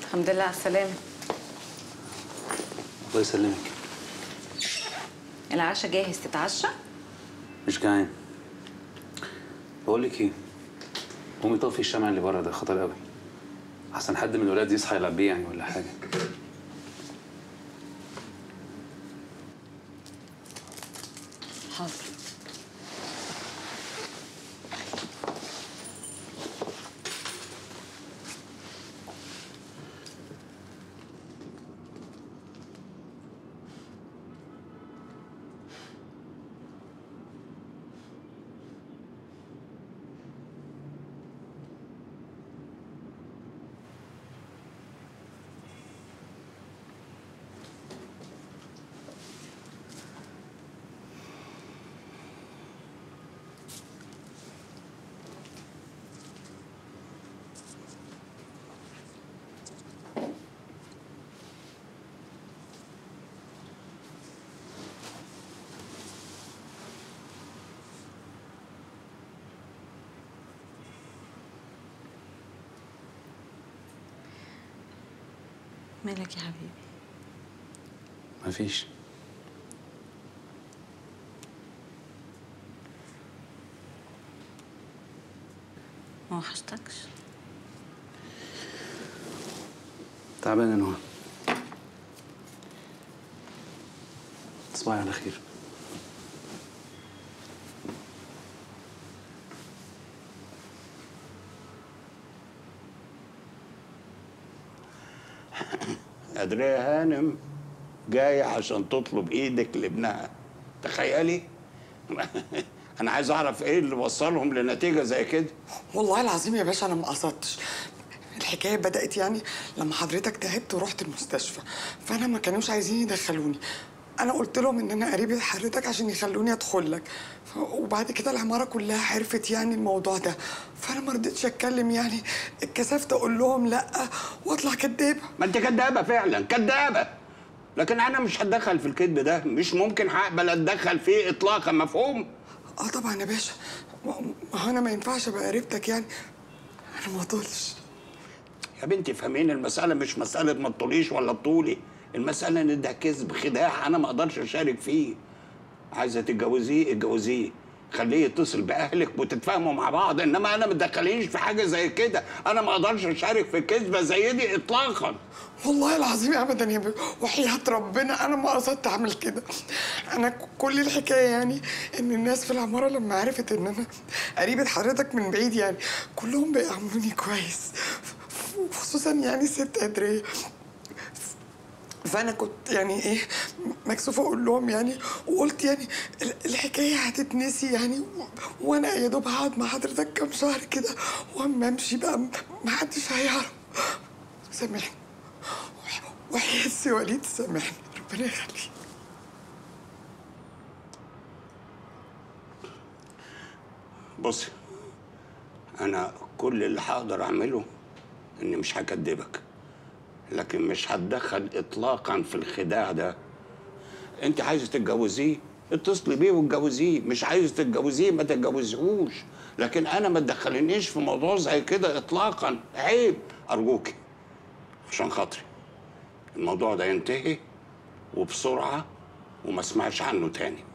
الحمد لله على السلامة الله يسلمك العشاء جاهز تتعشى؟ مش جعان بقول لك ايه قومي طفي الشمع اللي بره ده خطر قوي احسن حد من الولاد يصحى يلعب بيه يعني ولا حاجه حاضر مالك يا حبيبي؟ مفيش ما وحشتكش؟ تعبان يا نهى تصبحي على خير قادرة يا هانم جاية عشان تطلب ايدك لابنها تخيلي انا عايز اعرف ايه اللي وصلهم لنتيجة زي كده والله العظيم يا باشا انا ما قصدتش الحكايه بدات يعني لما حضرتك تعبت ورحت المستشفى فانا ما كانوش عايزين يدخلوني انا قلت لهم ان انا قريبه حضرتك عشان يخلوني ادخل لك ف- وبعد كده العماره كلها عرفت يعني الموضوع ده فانا ما رضيتش اتكلم يعني اتكسفت اقول لهم لا واطلع كدابه ما انت كدابة فعلا كدابة لكن انا مش هتدخل في الكذب ده مش ممكن هقبل اتدخل فيه اطلاقا مفهوم اه طبعا يا باشا ما ما هو انا ما ينفعش ابقى قريبتك يعني انا ما طولش يا بنتي فهمين المسألة مش مسألة ما تطوليش ولا تطولي المسألة ان ده كذب خداع انا ما اقدرش اشارك فيه عايزة تتجوزيه اتجوزيه خليه يتصل باهلك وتتفاهموا مع بعض انما انا ما تدخلينيش في حاجه زي كده انا ما اقدرش اشارك في كذبه زي دي اطلاقا والله العظيم ابدا يا بيه وحياة ربنا انا ما قصدت اعمل كده انا ك- كل الحكايه يعني ان الناس في العماره لما عرفت ان انا قريبه حضرتك من بعيد يعني كلهم بيعاملوني كويس ف- ف- خصوصا يعني الست قدريه فانا كنت يعني ايه مكسوفه اقول لهم يعني وقلت يعني ال- الحكايه هتتنسي يعني و- وانا يا دوب هقعد مع حضرتك كام شهر كده واما امشي بقى م- محدش هيعرف سامحني وحياة سي وليد سامحني ربنا يخليك بصي انا كل اللي هقدر اعمله اني مش هكدبك لكن مش هتدخل اطلاقا في الخداع ده انت عايزه تتجوزيه اتصلي بيه واتجوزيه مش عايزه تتجوزيه ما تتجوزيهوش لكن انا ما تدخلنيش في موضوع زي كده اطلاقا عيب ارجوكي عشان خاطري الموضوع ده ينتهي وبسرعه وما اسمعش عنه تاني